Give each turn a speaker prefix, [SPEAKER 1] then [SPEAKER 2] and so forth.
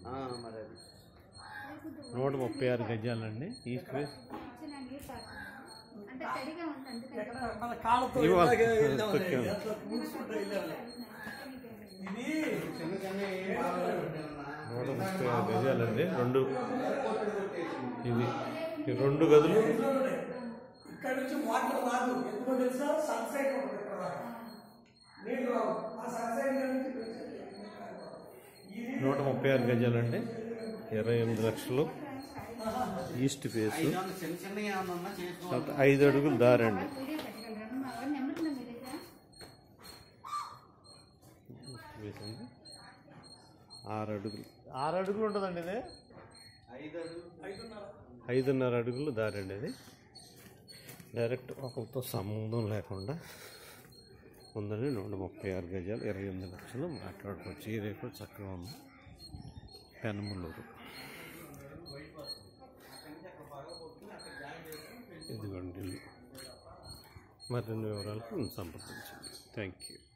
[SPEAKER 1] ఆ, మరి అది
[SPEAKER 2] నూట ముప్పై ఆరు గజాలండి ఈస్ట్ ఫేస్
[SPEAKER 3] ఇచ్చిన నీరు తాగుతున్నాను. అంటే తడిగా ఉంది అందుకని
[SPEAKER 4] మన కాళ్ళతో
[SPEAKER 2] ఇవాళ
[SPEAKER 4] ఇలాగే వెళ్ళాం.
[SPEAKER 2] ఓకే.
[SPEAKER 4] అట్లా కూర్చుంటూ వెళ్ళాం. ఇది
[SPEAKER 1] చిన్న చిన్న ఏం బాగాలేదన్నా.
[SPEAKER 2] నూట ముప్పై ఆరు గజాలండి రెండు ఇది ఈ రెండు గదులు
[SPEAKER 4] ఇక్కడ నుంచి వాటర్ రాదు ఎందుకో తెలుసా సన్సైడ్ ఉంటుంది ఇక్కడ దాకా. నీళ్ళు రావు ఆ సన్సైడ్ నుంచి ఇది
[SPEAKER 2] నూట ముప్పై ఆరు గజాలండి ఇరవై ఎనిమిది లక్షలు ఈస్ట్ ఫేస్
[SPEAKER 1] ఐదు వందలు చిన్న చిన్నగా ఏమన్నా ఉన్నా చేసుకోవాలి
[SPEAKER 2] తర్వాత ఐదు అడుగులు దారండి
[SPEAKER 3] వీడియో పెట్టగలరా మా వాడు నెంబర్ ఉందా మీ దగ్గర
[SPEAKER 2] ఫేస్ అండి ఆరు అడుగులు ఆరు అడుగులు ఉంటుందండి ఇది
[SPEAKER 1] ఐదు అడుగులు
[SPEAKER 4] ఐదున్నర
[SPEAKER 2] ఐదున్నర అడుగులు దారండి ఇది డైరెక్ట్ ఒకరితో సంబంధం లేకుండా ఉందని నూట ముప్పై ఆరు గజాలు ఇరవై ఎనిమిది లక్షలు మాట్లాడుకోవచ్చు ఈ రేపు చక్కగా ఉంది పెనమలూరు ఇదిగోండి ఇల్లు మరిన్ని వివరాలకు సంప్రదించండి థ్యాంక్ యూ